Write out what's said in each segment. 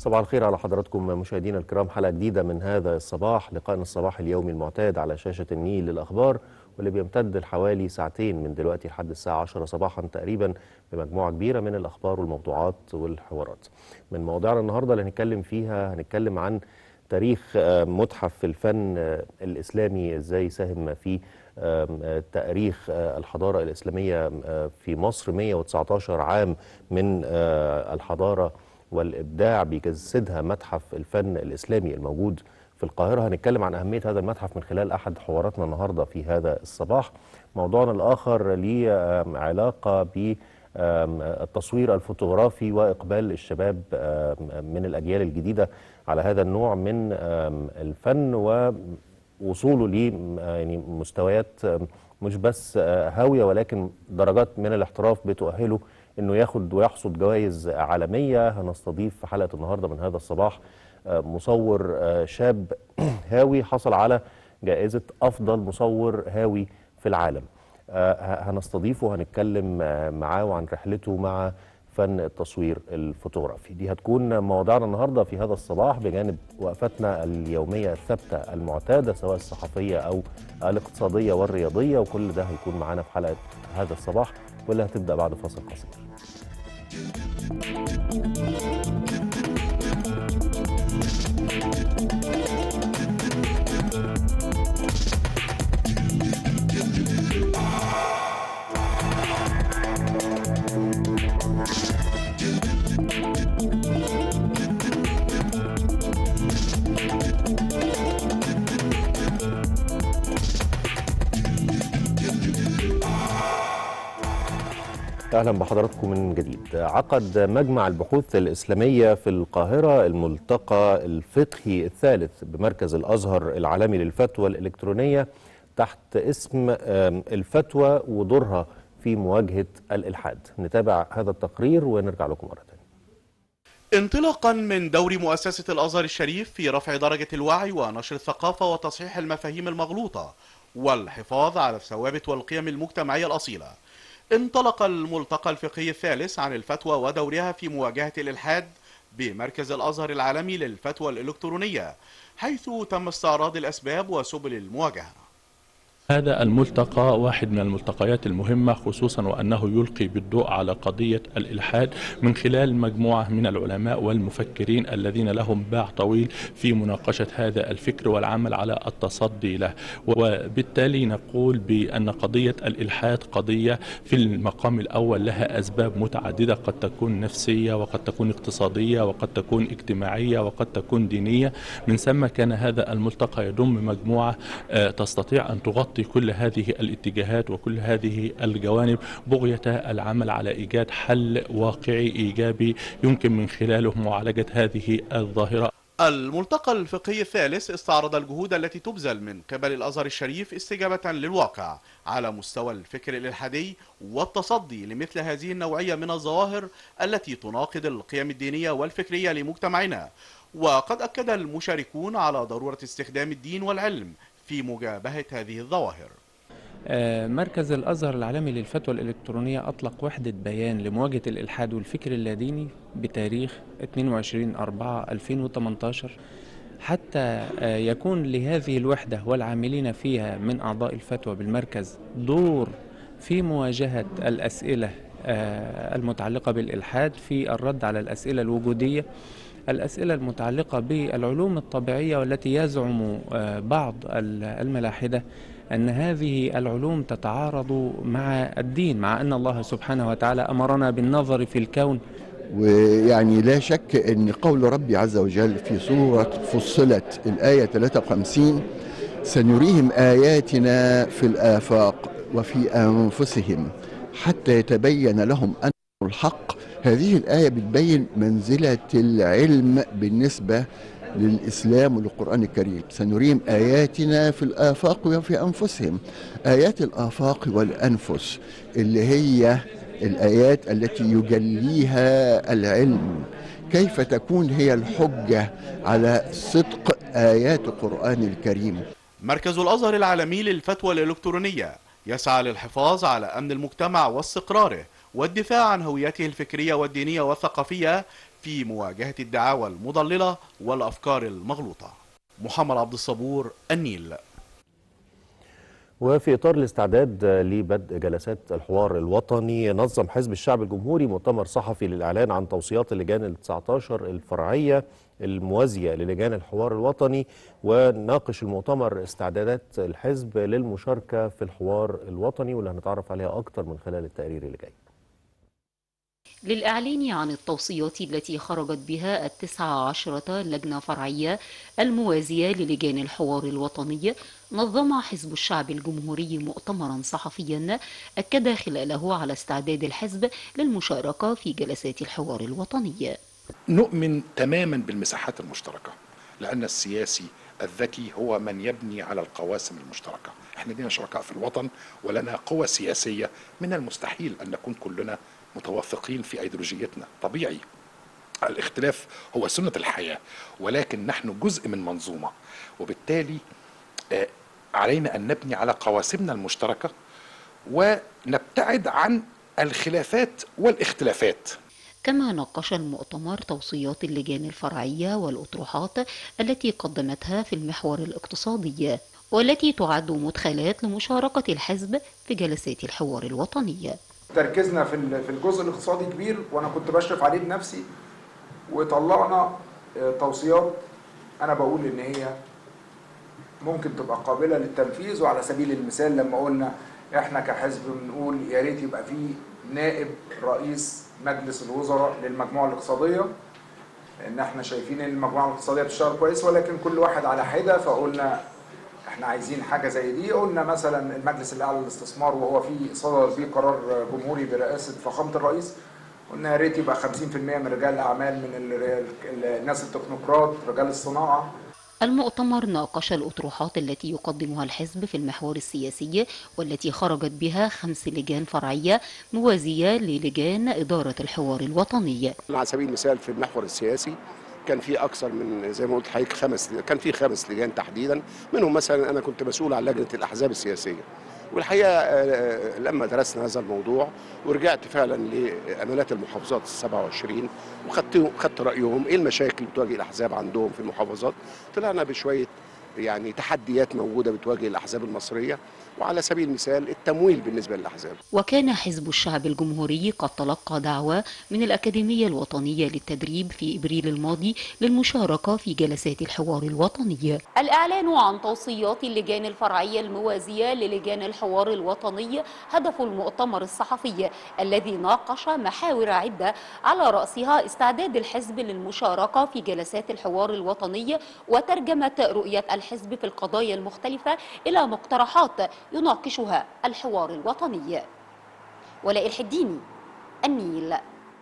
صباح الخير على حضراتكم مشاهدينا الكرام حلقة جديدة من هذا الصباح لقائنا الصباح اليومي المعتاد على شاشة النيل للأخبار واللي بيمتد لحوالي ساعتين من دلوقتي لحد الساعة 10 صباحا تقريبا بمجموعة كبيرة من الأخبار والموضوعات والحوارات من مواضيعنا النهاردة اللي هنتكلم فيها هنتكلم عن تاريخ متحف الفن الإسلامي إزاي ساهم في تاريخ الحضارة الإسلامية في مصر 119 عام من الحضارة والإبداع بيجسدها متحف الفن الإسلامي الموجود في القاهرة هنتكلم عن أهمية هذا المتحف من خلال أحد حواراتنا النهاردة في هذا الصباح موضوعنا الآخر ليه علاقة بالتصوير الفوتوغرافي وإقبال الشباب من الأجيال الجديدة على هذا النوع من الفن ووصوله ل يعني مستويات مش بس هاوية ولكن درجات من الاحتراف بتؤهله انه ياخد ويحصد جوائز عالميه هنستضيف في حلقه النهارده من هذا الصباح مصور شاب هاوي حصل على جائزه افضل مصور هاوي في العالم هنستضيفه وهنتكلم معاه وعن رحلته مع فن التصوير الفوتوغرافي دي هتكون مواضيعنا النهارده في هذا الصباح بجانب وقفتنا اليوميه الثابته المعتاده سواء الصحفيه او الاقتصاديه والرياضيه وكل ده هيكون معانا في حلقه هذا الصباح واللي هتبدا بعد فاصل قصير اهلا بحضراتكم من جديد عقد مجمع البحوث الاسلاميه في القاهره الملتقى الفقهي الثالث بمركز الازهر العالمي للفتوى الالكترونيه تحت اسم الفتوى ودورها في مواجهه الالحاد نتابع هذا التقرير ونرجع لكم مره ثانيه انطلاقا من دور مؤسسه الازهر الشريف في رفع درجه الوعي ونشر الثقافه وتصحيح المفاهيم المغلوطه والحفاظ على الثوابت والقيم المجتمعيه الاصيله انطلق الملتقى الفقهي الثالث عن الفتوى ودورها في مواجهة الإلحاد بمركز الأزهر العالمي للفتوى الإلكترونية حيث تم استعراض الأسباب وسبل المواجهة هذا الملتقى واحد من الملتقيات المهمة خصوصا وأنه يلقي بالضوء على قضية الإلحاد من خلال مجموعة من العلماء والمفكرين الذين لهم باع طويل في مناقشة هذا الفكر والعمل على التصدي له وبالتالي نقول بأن قضية الإلحاد قضية في المقام الأول لها أسباب متعددة قد تكون نفسية وقد تكون اقتصادية وقد تكون اجتماعية وقد تكون دينية من ثم كان هذا الملتقى يضم مجموعة تستطيع أن تغطي كل هذه الاتجاهات وكل هذه الجوانب بغية العمل على إيجاد حل واقعي إيجابي يمكن من خلاله معالجة هذه الظاهرة الملتقى الفقهي الثالث استعرض الجهود التي تبذل من قبل الأزهر الشريف استجابة للواقع على مستوى الفكر الإلحادي والتصدي لمثل هذه النوعية من الظواهر التي تناقض القيم الدينية والفكرية لمجتمعنا وقد أكد المشاركون على ضرورة استخدام الدين والعلم في مجابهة هذه الظواهر مركز الأزهر العالمي للفتوى الإلكترونية أطلق وحدة بيان لمواجهة الإلحاد والفكر اللاديني بتاريخ 22/4/2018 حتى يكون لهذه الوحدة والعاملين فيها من أعضاء الفتوى بالمركز دور في مواجهة الأسئلة المتعلقة بالإلحاد في الرد على الأسئلة الوجودية الأسئلة المتعلقة بالعلوم الطبيعية والتي يزعم بعض الملاحدة أن هذه العلوم تتعارض مع الدين مع أن الله سبحانه وتعالى أمرنا بالنظر في الكون ويعني لا شك أن قول ربي عز وجل في سورة فصلت الآية 53 سنريهم آياتنا في الآفاق وفي أنفسهم حتى يتبين لهم أن الحق هذه الآية بتبين منزلة العلم بالنسبة للإسلام وللقرآن الكريم سنريهم آياتنا في الآفاق وفي أنفسهم آيات الآفاق والأنفس اللي هي الآيات التي يجليها العلم كيف تكون هي الحجة على صدق آيات القرآن الكريم مركز الأزهر العالمي للفتوى الإلكترونية يسعى للحفاظ على أمن المجتمع واستقراره والدفاع عن هويته الفكرية والدينية والثقافية في مواجهة الدعاوى المضللة والأفكار المغلوطة محمد عبد الصبور النيل وفي إطار الاستعداد لبدء جلسات الحوار الوطني نظم حزب الشعب الجمهوري مؤتمر صحفي للإعلان عن توصيات اللجان ال 19 الفرعية الموازية للجان الحوار الوطني وناقش المؤتمر استعدادات الحزب للمشاركة في الحوار الوطني واللي هنتعرف عليها أكتر من خلال التقرير اللي جاي للإعلان عن التوصيات التي خرجت بها التسعة عشرة لجنة فرعية الموازية للجان الحوار الوطني نظم حزب الشعب الجمهوري مؤتمرا صحفيا أكد خلاله على استعداد الحزب للمشاركة في جلسات الحوار الوطني نؤمن تماما بالمساحات المشتركة لأن السياسي الذكي هو من يبني على القواسم المشتركة احنا لنا شركاء في الوطن ولنا قوى سياسية من المستحيل أن نكون كلنا متوافقين في أيديولوجيتنا طبيعي الاختلاف هو سنة الحياة ولكن نحن جزء من منظومة وبالتالي آه، علينا أن نبني على قواسمنا المشتركة ونبتعد عن الخلافات والاختلافات كما ناقش المؤتمر توصيات اللجان الفرعية والأطروحات التي قدمتها في المحور الاقتصادي والتي تعد مدخلات لمشاركة الحزب في جلسات الحوار الوطني تركيزنا في ال- في الجزء الاقتصادي كبير وانا كنت بشرف عليه بنفسي وطلعنا آه، توصيات انا بقول ان هي ممكن تبقى قابله للتنفيذ وعلى سبيل المثال لما قلنا احنا كحزب بنقول يا ريت يبقى في نائب رئيس مجلس الوزراء للمجموعه الاقتصاديه لان احنا شايفين ان المجموعه الاقتصاديه بتشتغل كويس ولكن كل واحد على حده فقلنا احنا عايزين حاجه زي دي قلنا مثلا المجلس الاعلى للاستثمار وهو في صدر فيه قرار جمهوري برئاسه فخامه الرئيس قلنا يا ريت يبقى 50% من رجال الاعمال من ال- ال- الناس التكنوقراط رجال الصناعه المؤتمر ناقش الأطروحات التي يقدمها الحزب في المحور السياسي والتي خرجت بها خمس لجان فرعية موازية للجان إدارة الحوار الوطني على سبيل المثال في المحور السياسي كان في اكثر من زي ما قلت حضرتك خمس كان في خمس لجان تحديدا منهم مثلا انا كنت مسؤول عن لجنه الاحزاب السياسيه والحقيقه آه، لما درسنا هذا الموضوع ورجعت فعلا لامانات المحافظات ال 27 وخدت خدت رايهم ايه المشاكل اللي بتواجه الاحزاب عندهم في المحافظات طلعنا بشويه يعني تحديات موجوده بتواجه الاحزاب المصريه وعلى سبيل المثال التمويل بالنسبه للاحزاب وكان حزب الشعب الجمهوري قد تلقى دعوة من الأكاديمية الوطنية للتدريب في إبريل الماضي للمشاركة في جلسات الحوار الوطني الإعلان عن توصيات اللجان الفرعية الموازية للجان الحوار الوطني هدف المؤتمر الصحفي الذي ناقش محاور عدة على رأسها استعداد الحزب للمشاركة في جلسات الحوار الوطني وترجمة رؤية الحزب في القضايا المختلفة إلى مقترحات يناقشها الحوار الوطني ولاء الحديني النيل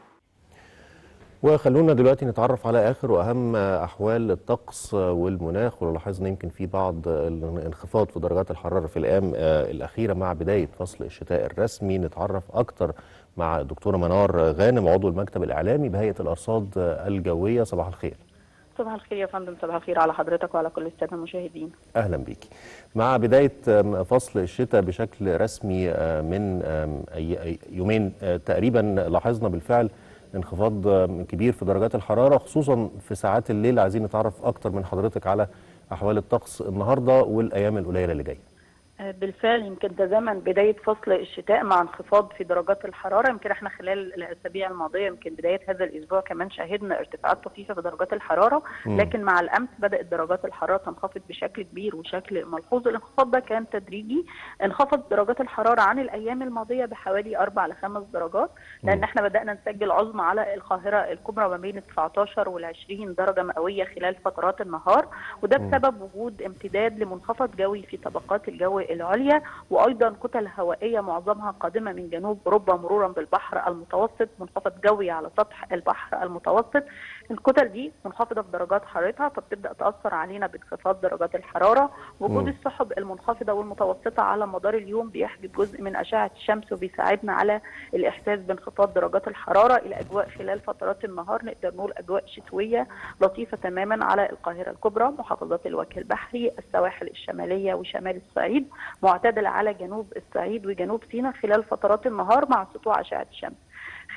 وخلونا دلوقتي نتعرف على اخر واهم احوال الطقس والمناخ ولاحظنا يمكن في بعض الانخفاض في درجات الحراره في الايام آه، الاخيره مع بدايه فصل الشتاء الرسمي نتعرف اكتر مع الدكتوره منار غانم عضو المكتب الاعلامي بهيئه الارصاد الجويه صباح الخير صباح الخير يا فندم صباح الخير على حضرتك وعلى كل الساده المشاهدين اهلا بيكي مع بدايه آم، فصل الشتاء بشكل رسمي آه، من آم، أي- أي- يومين آه، تقريبا لاحظنا بالفعل انخفاض آم، كبير في درجات الحراره خصوصا في ساعات الليل عايزين نتعرف اكتر من حضرتك على احوال الطقس النهارده والايام القليله اللي جايه آه، بالفعل يمكن ده زمن بدايه فصل الشتاء مع انخفاض في درجات الحراره يمكن احنا خلال الاسابيع الماضيه يمكن بدايه هذا الاسبوع كمان شهدنا ارتفاعات طفيفه في درجات الحراره مم. لكن مع الامس بدات درجات الحراره تنخفض بشكل كبير وشكل ملحوظ الانخفاض ده كان تدريجي انخفض درجات الحراره عن الايام الماضيه بحوالي اربع لخمس درجات لان مم. احنا بدانا نسجل عظمى على القاهره الكبرى ما بين 19 وال 20 درجه مئويه خلال فترات النهار وده مم. بسبب وجود امتداد لمنخفض جوي في طبقات الجو العليا وايضا كتل هوائيه معظمها قادمه من جنوب اوروبا مرورا بالبحر المتوسط منخفض جوي على سطح البحر المتوسط الكتل دي منخفضه في درجات حرارتها فبتبدا تاثر علينا بانخفاض درجات الحراره وجود مم. السحب المنخفضه والمتوسطه على مدار اليوم بيحجب جزء من اشعه الشمس وبيساعدنا على الاحساس بانخفاض درجات الحراره الى اجواء خلال فترات النهار نقدر نقول اجواء شتويه لطيفه تماما على القاهره الكبرى محافظات الوجه البحري السواحل الشماليه وشمال الصعيد معتدله على جنوب الصعيد وجنوب سيناء خلال فترات النهار مع سطوع اشعه الشمس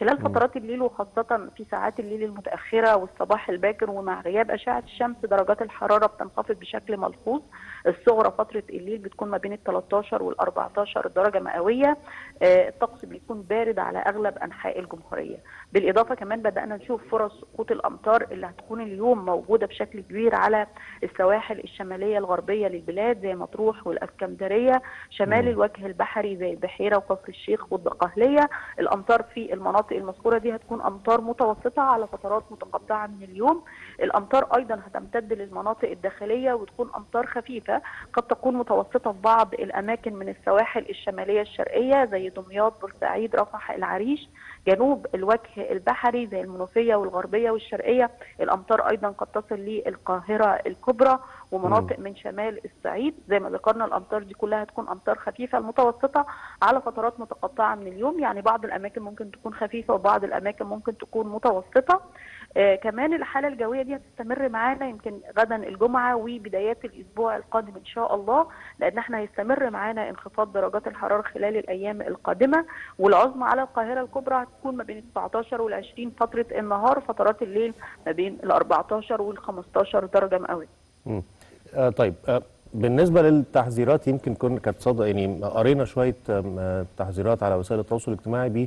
خلال فترات الليل وخاصة في ساعات الليل المتأخرة والصباح الباكر ومع غياب أشعة الشمس درجات الحرارة بتنخفض بشكل ملحوظ الصغرى فترة الليل بتكون ما بين ال 13 وال 14 درجة مئوية آه، الطقس بيكون بارد على أغلب أنحاء الجمهورية بالإضافة كمان بدأنا نشوف فرص سقوط الأمطار اللي هتكون اليوم موجودة بشكل كبير على السواحل الشمالية الغربية للبلاد زي مطروح والأسكندرية شمال الوجه البحري زي البحيرة وكفر الشيخ والدقهلية الأمطار في المناطق المذكورة دي هتكون أمطار متوسطة على فترات متقطعة من اليوم الأمطار أيضا هتمتد للمناطق الداخلية وتكون أمطار خفيفة قد تكون متوسطة في بعض الأماكن من السواحل الشمالية الشرقية زي دمياط بورسعيد رفح العريش جنوب الوجه البحري زي المنوفية والغربية والشرقية الأمطار أيضا قد تصل للقاهرة الكبرى ومناطق من شمال الصعيد زي ما ذكرنا الأمطار دي كلها هتكون أمطار خفيفة المتوسطة على فترات متقطعة من اليوم يعني بعض الأماكن ممكن تكون خفيفة وبعض الأماكن ممكن تكون متوسطة آه كمان الحالة الجوية دي هتستمر معانا يمكن غدا الجمعة وبدايات الأسبوع القادم إن شاء الله لأن احنا هيستمر معانا انخفاض درجات الحرارة خلال الأيام القادمة والعظمى على القاهرة الكبرى هتكون ما بين ال 19 وال 20 فترة النهار فترات الليل ما بين ال 14 وال 15 درجة مئوية. مم. آه طيب آه بالنسبة للتحذيرات يمكن كنا كانت صدق يعني قرينا شوية آم، آه، تحذيرات على وسائل التواصل الاجتماعي ب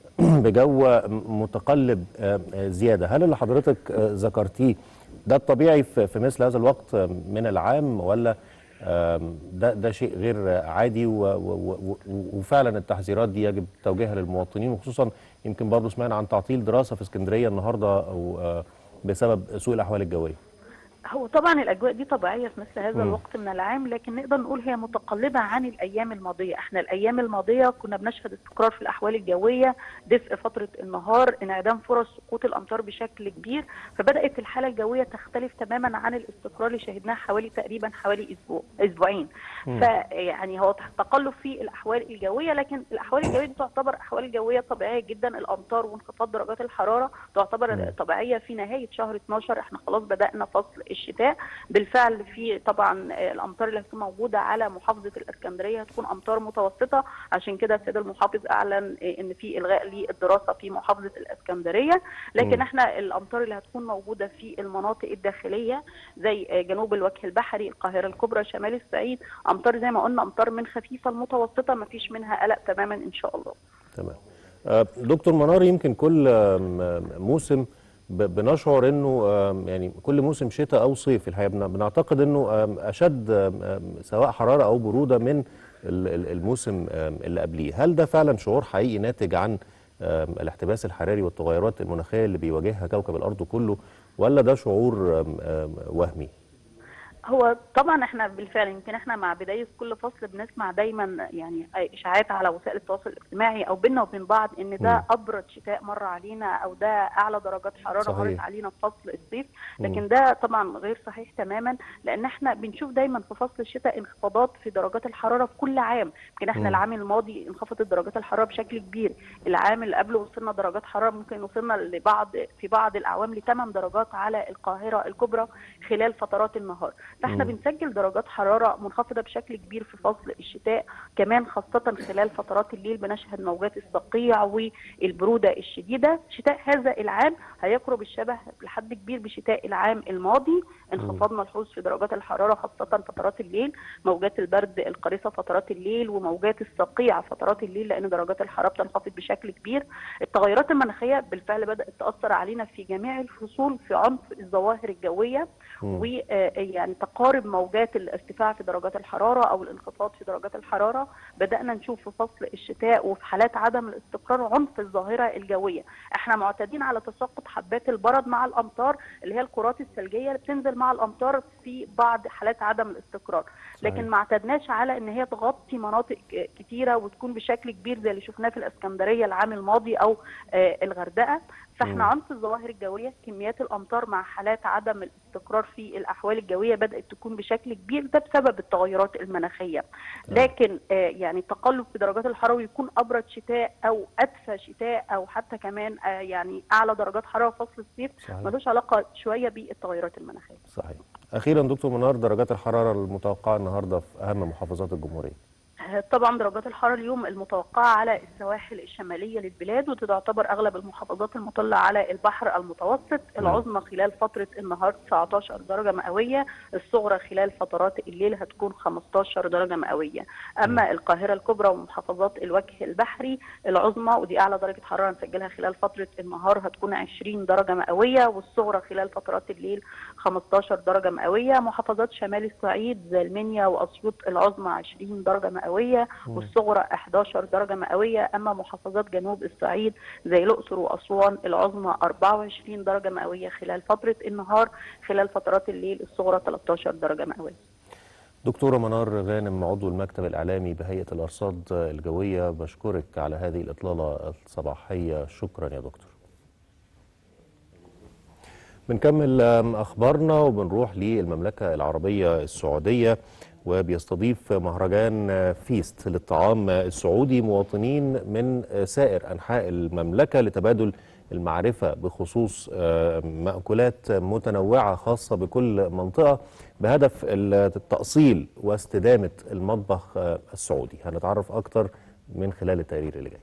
بجو متقلب آه، آه، زيادة هل اللي حضرتك آه، ذكرتيه ده الطبيعي في في مثل هذا الوقت آه، من العام ولا آم، ده ده شيء غير عادي و- و- و- وفعلا التحذيرات دي يجب توجيهها للمواطنين وخصوصا يمكن برضه سمعنا عن تعطيل دراسة في اسكندرية النهارده او آه، بسبب سوء الأحوال الجوية هو طبعا الاجواء دي طبيعيه في مثل هذا مم. الوقت من العام لكن نقدر نقول هي متقلبه عن الايام الماضيه احنا الايام الماضيه كنا بنشهد استقرار في الاحوال الجويه دفء فتره النهار انعدام فرص سقوط الامطار بشكل كبير فبدات الحاله الجويه تختلف تماما عن الاستقرار اللي شهدناه حوالي تقريبا حوالي اسبوع اسبوعين مم. فيعني هو تقلب في الاحوال الجويه لكن الاحوال الجويه دي تعتبر احوال جويه طبيعيه جدا الامطار وانخفاض درجات الحراره تعتبر طبيعيه في نهايه شهر 12 احنا خلاص بدانا فصل الشتاء بالفعل في طبعا آه، الامطار اللي هتكون موجوده على محافظه الاسكندريه هتكون امطار متوسطه عشان كده السيد المحافظ اعلن آه، ان في الغاء للدراسه في محافظه الاسكندريه لكن مم. احنا الامطار اللي هتكون موجوده في المناطق الداخليه زي آه، جنوب الوجه البحري القاهره الكبرى شمال الصعيد امطار زي ما قلنا امطار من خفيفه المتوسطه ما فيش منها قلق تماما ان شاء الله تمام آه، دكتور منار يمكن كل آم، آم، موسم ب- بنشعر انه آم، يعني كل موسم شتاء او صيف الحقيقه بن- بنعتقد انه آم، اشد آم، آم، سواء حراره او بروده من ال- ال- الموسم آم، اللي قبليه هل ده فعلا شعور حقيقي ناتج عن آم، الاحتباس الحراري والتغيرات المناخيه اللي بيواجهها كوكب الارض كله ولا ده شعور آم، آم، وهمي هو طبعا احنا بالفعل يمكن احنا مع بدايه كل فصل بنسمع دايما يعني اشاعات على وسائل التواصل الاجتماعي او بيننا وبين بعض ان ده مم. ابرد شتاء مر علينا او ده اعلى درجات حراره صحيح. مرت علينا في فصل الصيف مم. لكن ده طبعا غير صحيح تماما لان احنا بنشوف دايما في فصل الشتاء انخفاضات في درجات الحراره في كل عام يمكن احنا مم. العام الماضي انخفضت درجات الحراره بشكل كبير العام اللي قبله وصلنا درجات حراره ممكن وصلنا لبعض في بعض الاعوام لثمان درجات على القاهره الكبرى خلال فترات النهار فاحنا مم. بنسجل درجات حراره منخفضه بشكل كبير في فصل الشتاء كمان خاصه خلال فترات الليل بنشهد موجات الصقيع والبروده الشديده شتاء هذا العام هيقرب الشبه لحد كبير بشتاء العام الماضي انخفاض ملحوظ في درجات الحراره خاصه فترات الليل موجات البرد القارصه فترات الليل وموجات الصقيع فترات الليل لان درجات الحراره بتنخفض بشكل كبير التغيرات المناخيه بالفعل بدات تاثر علينا في جميع الفصول في عمق الظواهر الجويه مم. ويعني تقارب موجات الارتفاع في درجات الحراره او الانخفاض في درجات الحراره بدانا نشوف في فصل الشتاء وفي حالات عدم الاستقرار عنف الظاهره الجويه احنا معتادين على تساقط حبات البرد مع الامطار اللي هي الكرات الثلجيه اللي بتنزل مع الامطار في بعض حالات عدم الاستقرار لكن ما اعتدناش على ان هي تغطي مناطق ك- كتيره وتكون بشكل كبير زي اللي شفناه في الاسكندريه العام الماضي او آه، الغردقه فاحنا مم. عنف الظواهر الجويه كميات الامطار مع حالات عدم الاستقرار في الاحوال الجويه بدات تكون بشكل كبير ده بسبب التغيرات المناخيه لكن آه، يعني التقلب في درجات الحراره يكون ابرد شتاء او ادفى شتاء او حتى كمان آه، يعني اعلى درجات حراره في فصل الصيف صحيح. ملوش علاقه شويه بالتغيرات المناخيه صحيح اخيرا دكتور منار درجات الحراره المتوقعه النهارده في اهم محافظات الجمهوريه طبعا درجات الحراره اليوم المتوقعه على السواحل الشماليه للبلاد وتعتبر اغلب المحافظات المطله على البحر المتوسط العظمى خلال فتره النهار 19 درجه مئويه الصغرى خلال فترات الليل هتكون 15 درجه مئويه اما القاهره الكبرى ومحافظات الوجه البحري العظمى ودي اعلى درجه حراره نسجلها خلال فتره النهار هتكون 20 درجه مئويه والصغرى خلال فترات الليل 15 درجه مئويه محافظات شمال الصعيد زي المنيا واسيوط العظمى 20 درجه مئويه والصغرى 11 درجه مئويه اما محافظات جنوب الصعيد زي الاقصر واسوان العظمى 24 درجه مئويه خلال فتره النهار خلال فترات الليل الصغرى 13 درجه مئويه دكتورة منار غانم عضو المكتب الإعلامي بهيئة الأرصاد الجوية بشكرك على هذه الإطلالة الصباحية شكرا يا دكتور بنكمل أخبارنا وبنروح للمملكة العربية السعودية وبيستضيف مهرجان فيست للطعام السعودي مواطنين من سائر أنحاء المملكة لتبادل المعرفة بخصوص مأكولات متنوعة خاصة بكل منطقة بهدف التأصيل واستدامة المطبخ السعودي هنتعرف أكتر من خلال التقرير اللي جاي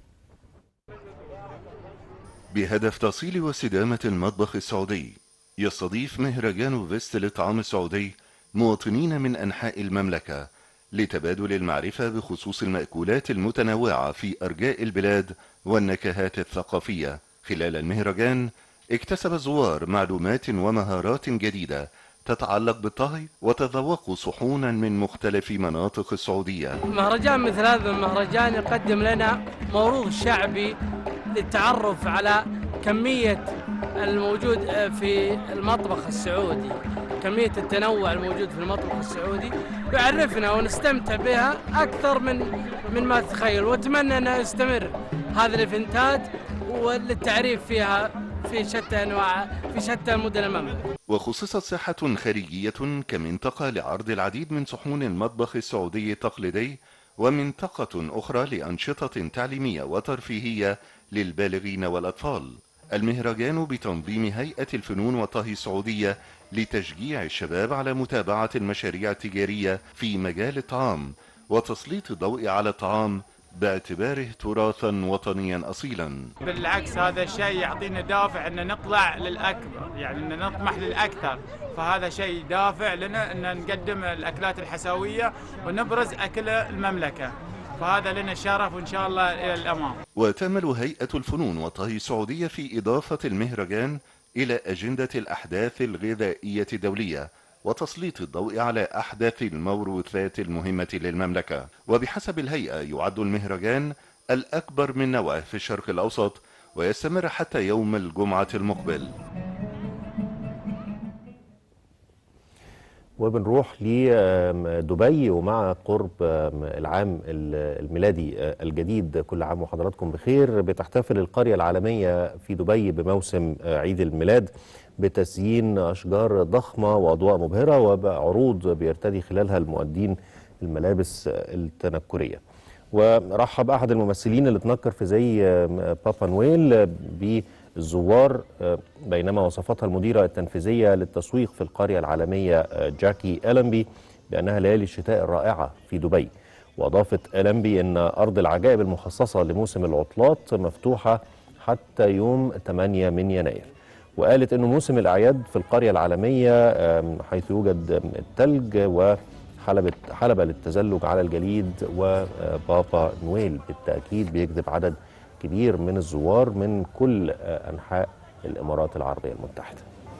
بهدف تأصيل واستدامة المطبخ السعودي يستضيف مهرجان فيست للطعام السعودي مواطنين من أنحاء المملكة لتبادل المعرفة بخصوص المأكولات المتنوعة في أرجاء البلاد والنكهات الثقافية خلال المهرجان اكتسب الزوار معلومات ومهارات جديدة تتعلق بالطهي وتذوقوا صحونا من مختلف مناطق السعودية مهرجان مثل هذا المهرجان يقدم لنا موروث شعبي للتعرف على كمية الموجود في المطبخ السعودي كمية التنوع الموجود في المطبخ السعودي يعرفنا ونستمتع بها أكثر من من ما تتخيل وأتمنى أنه يستمر هذا الإيفنتات وللتعريف فيها في شتى أنواع في شتى مدن المملكة وخصصت ساحة خارجية كمنطقة لعرض العديد من صحون المطبخ السعودي التقليدي ومنطقة أخرى لأنشطة تعليمية وترفيهية للبالغين والأطفال المهرجان بتنظيم هيئة الفنون والطهي السعودية لتشجيع الشباب على متابعة المشاريع التجارية في مجال الطعام وتسليط الضوء على الطعام باعتباره تراثا وطنيا أصيلا بالعكس هذا الشيء يعطينا دافع أن نطلع للأكبر يعني أن نطمح للأكثر فهذا شيء دافع لنا أن نقدم الأكلات الحسوية ونبرز أكل المملكة فهذا لنا الشرف وإن شاء الله إلى الأمام وتأمل هيئة الفنون والطهي السعودية في إضافة المهرجان إلى أجندة الأحداث الغذائية الدولية وتسليط الضوء على أحداث الموروثات المهمة للمملكة وبحسب الهيئة يعد المهرجان الأكبر من نوعه في الشرق الأوسط ويستمر حتى يوم الجمعة المقبل وبنروح لدبي ومع قرب العام الميلادي الجديد كل عام وحضراتكم بخير بتحتفل القرية العالمية في دبي بموسم عيد الميلاد بتزيين أشجار ضخمة وأضواء مبهرة وعروض بيرتدي خلالها المؤدين الملابس التنكرية ورحب أحد الممثلين اللي اتنكر في زي بابا نويل بالزوار بينما وصفتها المديرة التنفيذية للتسويق في القرية العالمية جاكي ألمبي بأنها ليالي الشتاء الرائعة في دبي وأضافت ألمبي أن أرض العجائب المخصصة لموسم العطلات مفتوحة حتى يوم 8 من يناير وقالت أنه موسم الأعياد في القرية العالمية حيث يوجد الثلج وحلبة حلبة للتزلج على الجليد وبابا نويل بالتأكيد بيجذب عدد كبير من الزوار من كل أنحاء الإمارات العربية المتحدة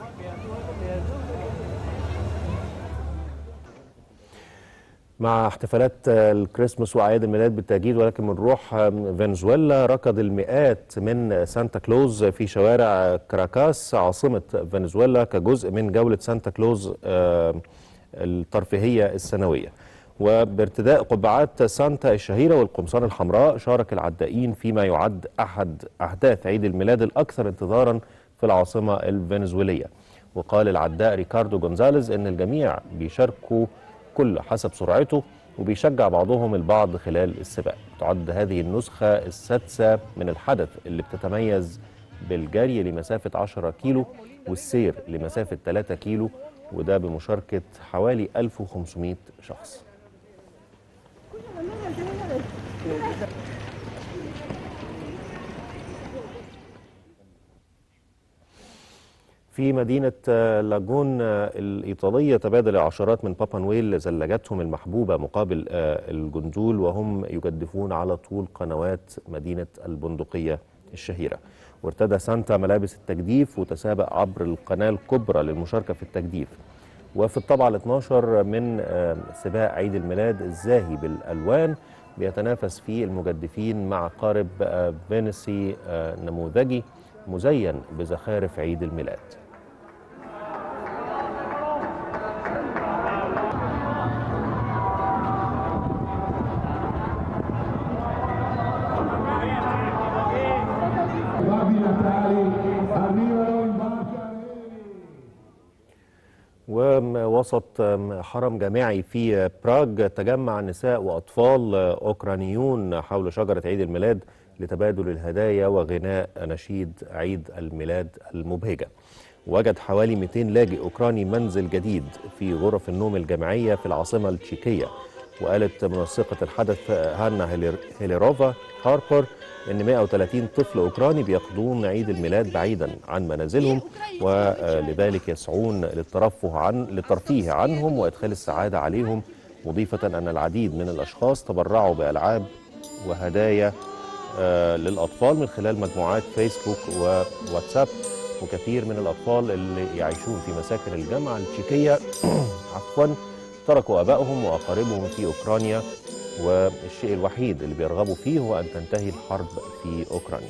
مع احتفالات الكريسماس واعياد الميلاد بالتاكيد ولكن بنروح فنزويلا ركض المئات من سانتا كلوز في شوارع كراكاس عاصمه فنزويلا كجزء من جوله سانتا كلوز الترفيهيه السنويه وبارتداء قبعات سانتا الشهيره والقمصان الحمراء شارك العدائين فيما يعد احد احداث عيد الميلاد الاكثر انتظارا في العاصمه الفنزويليه وقال العداء ريكاردو جونزاليز ان الجميع بيشاركوا كل حسب سرعته وبيشجع بعضهم البعض خلال السباق تعد هذه النسخة السادسة من الحدث اللي بتتميز بالجري لمسافة 10 كيلو والسير لمسافة 3 كيلو وده بمشاركة حوالي 1500 شخص في مدينة آه، لاجون آه، الإيطالية تبادل العشرات من بابا نويل زلاجاتهم المحبوبة مقابل آه، الجندول وهم يجدفون على طول قنوات مدينة البندقية الشهيرة وارتدى سانتا ملابس التجديف وتسابق عبر القناة الكبرى للمشاركة في التجديف وفي الطبعة ال 12 من آه، سباق عيد الميلاد الزاهي بالألوان بيتنافس فيه المجدفين مع قارب آه، فينيسي آه، نموذجي مزين بزخارف عيد الميلاد ووسط حرم جامعي في براغ تجمع نساء وأطفال أوكرانيون حول شجرة عيد الميلاد لتبادل الهدايا وغناء نشيد عيد الميلاد المبهجة وجد حوالي 200 لاجئ أوكراني منزل جديد في غرف النوم الجامعية في العاصمة التشيكية وقالت منسقة الحدث هانا هيلير- هيليروفا هاربر ان 130 طفل اوكراني بيقضون عيد الميلاد بعيدا عن منازلهم ولذلك يسعون للترفه عن للترفيه عنهم وادخال السعاده عليهم مضيفه ان العديد من الاشخاص تبرعوا بالعاب وهدايا آه، للاطفال من خلال مجموعات فيسبوك وواتساب وكثير من الاطفال اللي يعيشون في مساكن الجامعه التشيكيه عفوا تركوا ابائهم واقاربهم في اوكرانيا والشيء الوحيد اللي بيرغبوا فيه هو ان تنتهي الحرب في اوكرانيا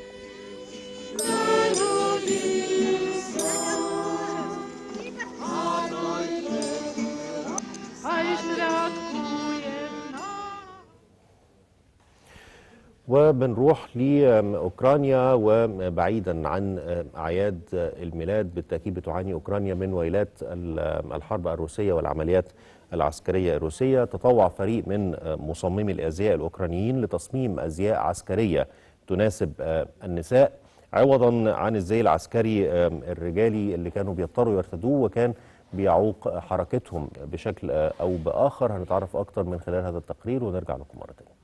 وبنروح لاوكرانيا وبعيدا عن اعياد الميلاد بالتاكيد بتعاني اوكرانيا من ويلات الحرب الروسيه والعمليات العسكريه الروسيه تطوع فريق من مصممي الازياء الاوكرانيين لتصميم ازياء عسكريه تناسب النساء عوضا عن الزي العسكري الرجالي اللي كانوا بيضطروا يرتدوه وكان بيعوق حركتهم بشكل او باخر هنتعرف اكتر من خلال هذا التقرير ونرجع لكم مره ثانيه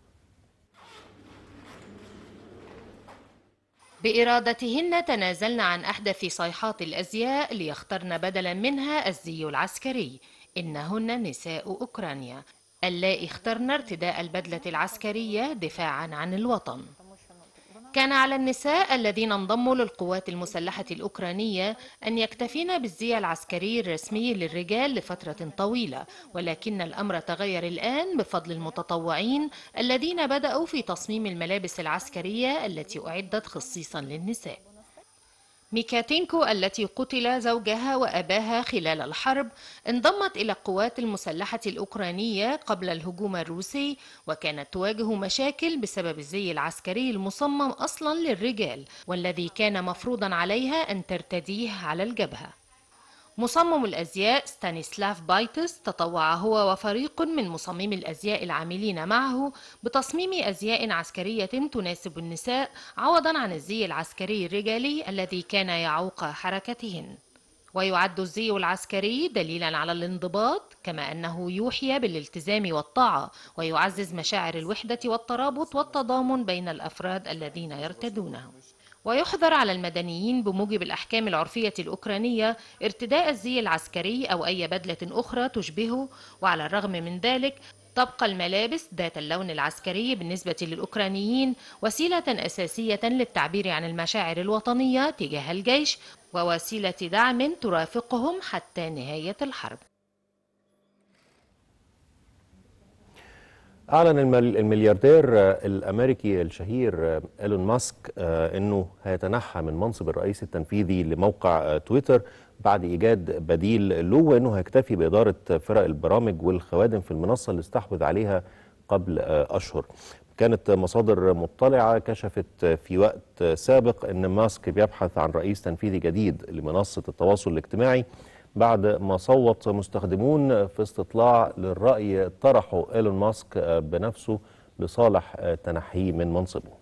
بإرادتهن تنازلن عن أحدث صيحات الأزياء ليخترن بدلا منها الزي العسكري إنهن نساء أوكرانيا اللائي اخترن ارتداء البدلة العسكرية دفاعا عن الوطن كان على النساء الذين انضموا للقوات المسلحة الأوكرانية أن يكتفين بالزي العسكري الرسمي للرجال لفترة طويلة ولكن الأمر تغير الآن بفضل المتطوعين الذين بدأوا في تصميم الملابس العسكرية التي أعدت خصيصا للنساء ميكاتينكو التي قتل زوجها وأباها خلال الحرب انضمت إلى القوات المسلحة الأوكرانية قبل الهجوم الروسي وكانت تواجه مشاكل بسبب الزي العسكري المصمم أصلا للرجال والذي كان مفروضا عليها أن ترتديه على الجبهة مصمم الأزياء ستانيسلاف بايتس تطوع هو وفريق من مصممي الأزياء العاملين معه بتصميم أزياء عسكرية تناسب النساء عوضا عن الزي العسكري الرجالي الذي كان يعوق حركتهن ويعد الزي العسكري دليلا على الانضباط كما أنه يوحي بالالتزام والطاعة ويعزز مشاعر الوحدة والترابط والتضامن بين الأفراد الذين يرتدونه ويحظر على المدنيين بموجب الأحكام العرفية الأوكرانية ارتداء الزي العسكري أو أي بدلة أخرى تشبهه وعلى الرغم من ذلك تبقى الملابس ذات اللون العسكري بالنسبة للأوكرانيين وسيلة أساسية للتعبير عن المشاعر الوطنية تجاه الجيش ووسيلة دعم ترافقهم حتى نهاية الحرب أعلن المل- الملياردير آه، الأمريكي الشهير آه، إيلون ماسك آه، أنه هيتنحى من منصب الرئيس التنفيذي لموقع آه، تويتر بعد إيجاد بديل له وأنه هيكتفي بإدارة فرق البرامج والخوادم في المنصة اللي استحوذ عليها قبل آه، أشهر كانت مصادر مطلعة كشفت في وقت سابق أن ماسك بيبحث عن رئيس تنفيذي جديد لمنصة التواصل الاجتماعي بعد ما صوت مستخدمون في استطلاع للرأي طرحه إيلون ماسك بنفسه لصالح تنحيه من منصبه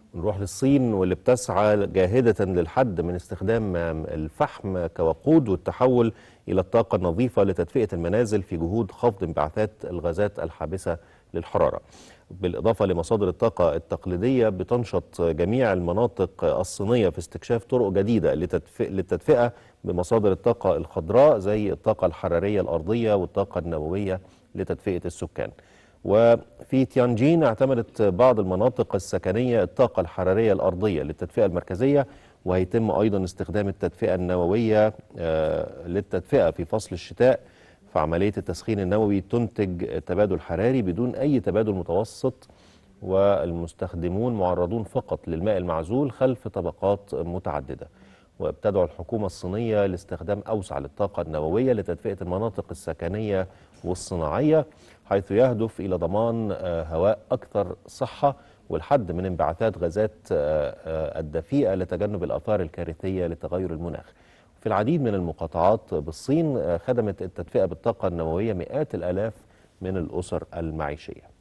نروح للصين واللي بتسعى جاهدة للحد من استخدام الفحم كوقود والتحول إلى الطاقة النظيفة لتدفئة المنازل في جهود خفض انبعاثات الغازات الحابسة للحرارة بالإضافة لمصادر الطاقة التقليدية بتنشط جميع المناطق الصينية في استكشاف طرق جديدة لتدفئ للتدفئة بمصادر الطاقة الخضراء زي الطاقة الحرارية الأرضية والطاقة النووية لتدفئة السكان وفي تيانجين اعتمدت بعض المناطق السكنية الطاقة الحرارية الأرضية للتدفئة المركزية وهيتم أيضا استخدام التدفئة النووية آه، للتدفئة في فصل الشتاء فعملية التسخين النووي تنتج تبادل حراري بدون أي تبادل متوسط والمستخدمون معرضون فقط للماء المعزول خلف طبقات متعددة وبتدعو الحكومة الصينية لاستخدام أوسع للطاقة النووية لتدفئة المناطق السكنية والصناعية حيث يهدف إلى ضمان آه، هواء أكثر صحة والحد من انبعاثات غازات آه، آه، الدفيئة لتجنب الآثار الكارثية لتغير المناخ في العديد من المقاطعات بالصين آه، خدمت التدفئة بالطاقة النووية مئات الآلاف من الأسر المعيشية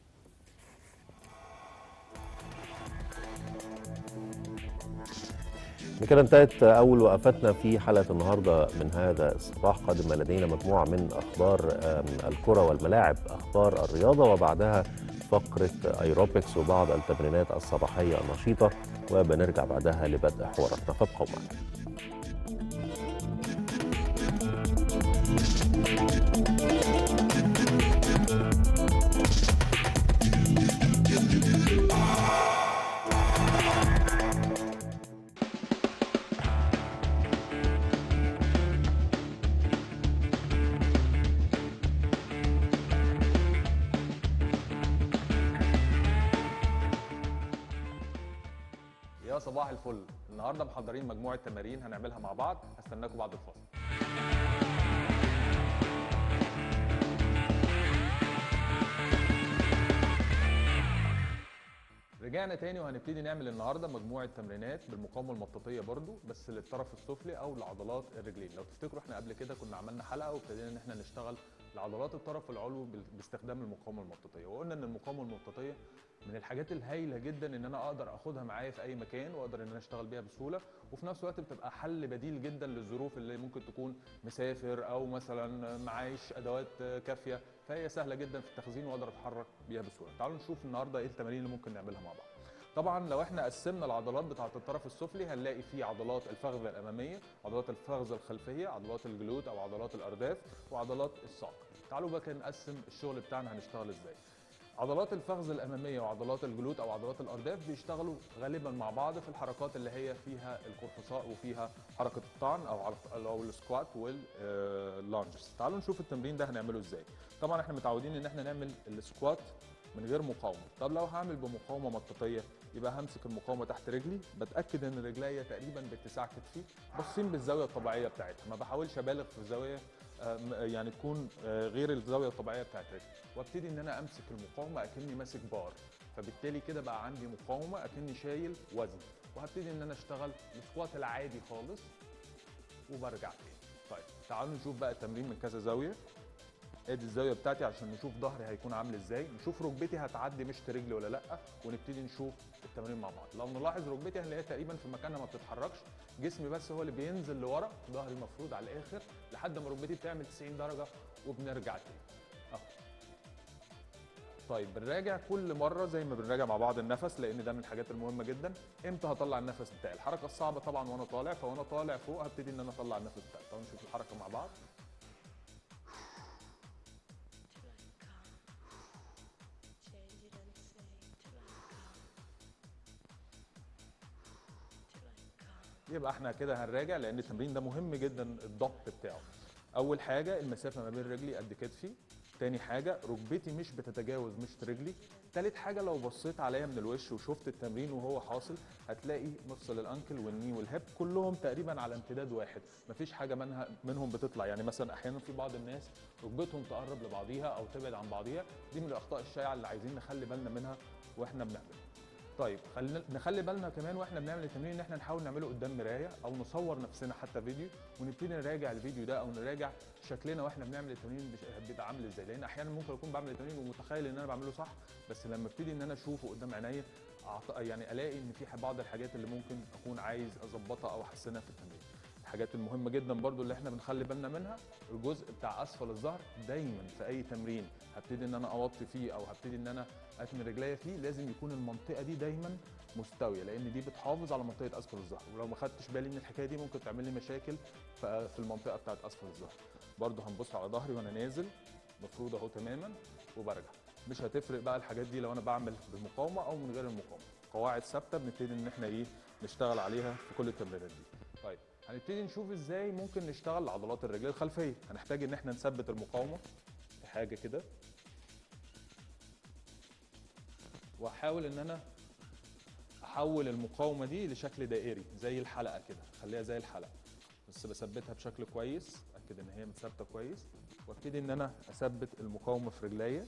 بكده انتهت أول وقفتنا في حلقة النهاردة من هذا الصباح قادم لدينا مجموعة من أخبار آم، الكرة والملاعب أخبار الرياضة وبعدها فقرة ايروبكس وبعض التمرينات الصباحية النشيطة وبنرجع بعدها لبدء حواراتنا فابقوا معنا يا صباح الفل النهارده محضرين مجموعه تمارين هنعملها مع بعض هستناكم بعد الفاصل رجعنا تاني وهنبتدي نعمل النهارده مجموعه تمرينات بالمقاومه المطاطيه برضو بس للطرف السفلي او لعضلات الرجلين لو تفتكروا احنا قبل كده كنا عملنا حلقه وابتدينا ان احنا نشتغل لعضلات الطرف العلوي بال- باستخدام المقاومه المطاطيه وقلنا ان المقاومه المطاطيه من الحاجات الهايله جدا ان انا اقدر اخدها معايا في اي مكان واقدر ان انا اشتغل بيها بسهوله وفي نفس الوقت بتبقى حل بديل جدا للظروف اللي ممكن تكون مسافر او مثلا معايش ادوات كافيه فهي سهله جدا في التخزين واقدر اتحرك بيها بسهوله تعالوا نشوف النهارده ايه التمارين اللي ممكن نعملها مع بعض طبعا لو احنا قسمنا العضلات بتاعه الطرف السفلي هنلاقي في عضلات الفخذه الاماميه عضلات الفخذه الخلفيه عضلات الجلوت او عضلات الارداف وعضلات الساق تعالوا بقى نقسم الشغل بتاعنا هنشتغل ازاي عضلات الفخذ الاماميه وعضلات الجلوت او عضلات الارداف بيشتغلوا غالبا مع بعض في الحركات اللي هي فيها القرفصاء وفيها حركه الطعن او عرف- او السكوات واللانجز تعالوا نشوف التمرين ده هنعمله ازاي طبعا احنا متعودين ان احنا نعمل السكوات من غير مقاومه طب لو هعمل بمقاومه مطاطيه يبقى همسك المقاومه تحت رجلي بتاكد ان رجليا تقريبا باتساع كتفي باصين بالزاويه الطبيعيه بتاعتها ما بحاولش ابالغ في الزاويه آه، م- يعني تكون آه، غير الزاويه الطبيعيه بتاعت رجلي وابتدي ان انا امسك المقاومه اكني ماسك بار فبالتالي كده بقى عندي مقاومه اكني شايل وزن وهبتدي ان انا اشتغل السكوات العادي خالص وبرجع تاني طيب تعالوا نشوف بقى التمرين من كذا زاويه ادي الزاويه بتاعتي عشان نشوف ظهري هيكون عامل ازاي نشوف ركبتي هتعدي مشط رجلي ولا لا ونبتدي نشوف التمرين مع بعض لو نلاحظ ركبتي هنلاقيها تقريبا في مكانها ما بتتحركش جسمي بس هو اللي بينزل لورا ظهري مفرود على الاخر لحد ما ركبتي بتعمل 90 درجه وبنرجع تاني اهو طيب بنراجع كل مره زي ما بنراجع مع بعض النفس لان ده من الحاجات المهمه جدا امتى هطلع النفس بتاعي الحركه الصعبه طبعا وانا طالع فوانا طالع فوق هبتدي ان انا اطلع النفس بتاعي تعالوا نشوف الحركه مع بعض يبقى احنا كده هنراجع لان التمرين ده مهم جدا الضبط بتاعه اول حاجه المسافه ما بين رجلي قد كتفي تاني حاجه ركبتي مش بتتجاوز مشط رجلي تالت حاجه لو بصيت عليا من الوش وشفت التمرين وهو حاصل هتلاقي مفصل الانكل والني والهيب كلهم تقريبا على امتداد واحد مفيش حاجه منها منهم بتطلع يعني مثلا احيانا في بعض الناس ركبتهم تقرب لبعضيها او تبعد عن بعضيها دي من الاخطاء الشائعه اللي عايزين نخلي بالنا منها واحنا بنعملها طيب خلينا نخلي بالنا كمان واحنا بنعمل التمرين ان احنا نحاول نعمله قدام مرايه او نصور نفسنا حتى فيديو ونبتدي نراجع الفيديو ده او نراجع شكلنا واحنا بنعمل التمرين بش- بيبقى عامل ازاي لان احيانا ممكن اكون بعمل التمرين ومتخيل ان انا بعمله صح بس لما ابتدي ان انا اشوفه قدام عينيا أعط- يعني الاقي ان في بعض الحاجات اللي ممكن اكون عايز اظبطها او احسنها في التمرين الحاجات المهمه جدا برضو اللي احنا بنخلي بالنا منها الجزء بتاع اسفل الظهر دايما في اي تمرين هبتدي ان انا اوطي فيه او هبتدي ان انا اتني رجليا فيه لازم يكون المنطقه دي دايما مستويه لان دي بتحافظ على منطقه اسفل الظهر ولو ما خدتش بالي من الحكايه دي ممكن تعمل لي مشاكل ف- في المنطقه بتاعت اسفل الظهر برضو هنبص على ظهري وانا نازل مفروض اهو تماما وبرجع مش هتفرق بقى الحاجات دي لو انا بعمل بالمقاومه او من غير المقاومه قواعد ثابته بنبتدي ان احنا ايه نشتغل عليها في كل التمرينات دي طيب هنبتدي نشوف ازاي ممكن نشتغل عضلات الرجل الخلفيه هنحتاج ان احنا نثبت المقاومه في حاجه كده واحاول ان انا احول المقاومه دي لشكل دائري زي الحلقه كده خليها زي الحلقه بس بثبتها بشكل كويس اتاكد ان هي متثبته كويس وابتدي ان انا اثبت المقاومه في رجليا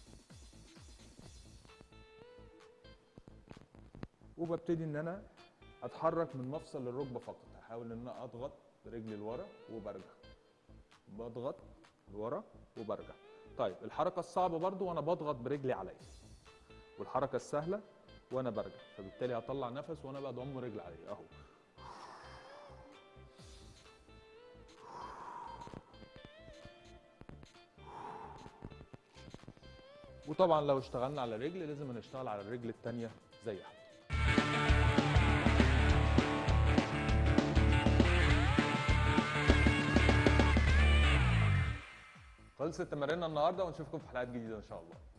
وببتدي ان انا اتحرك من مفصل الركبه فقط هحاول ان انا اضغط برجلي لورا وبرجع بضغط لورا وبرجع طيب الحركه الصعبه برضو وانا بضغط برجلي عليا والحركه السهله وانا برجع فبالتالي هطلع نفس وانا بضم رجلي عليا اهو وطبعا لو اشتغلنا على رجل لازم نشتغل على الرجل التانية زيها خلصت تماريننا النهارده ونشوفكم في حلقات جديده ان شاء الله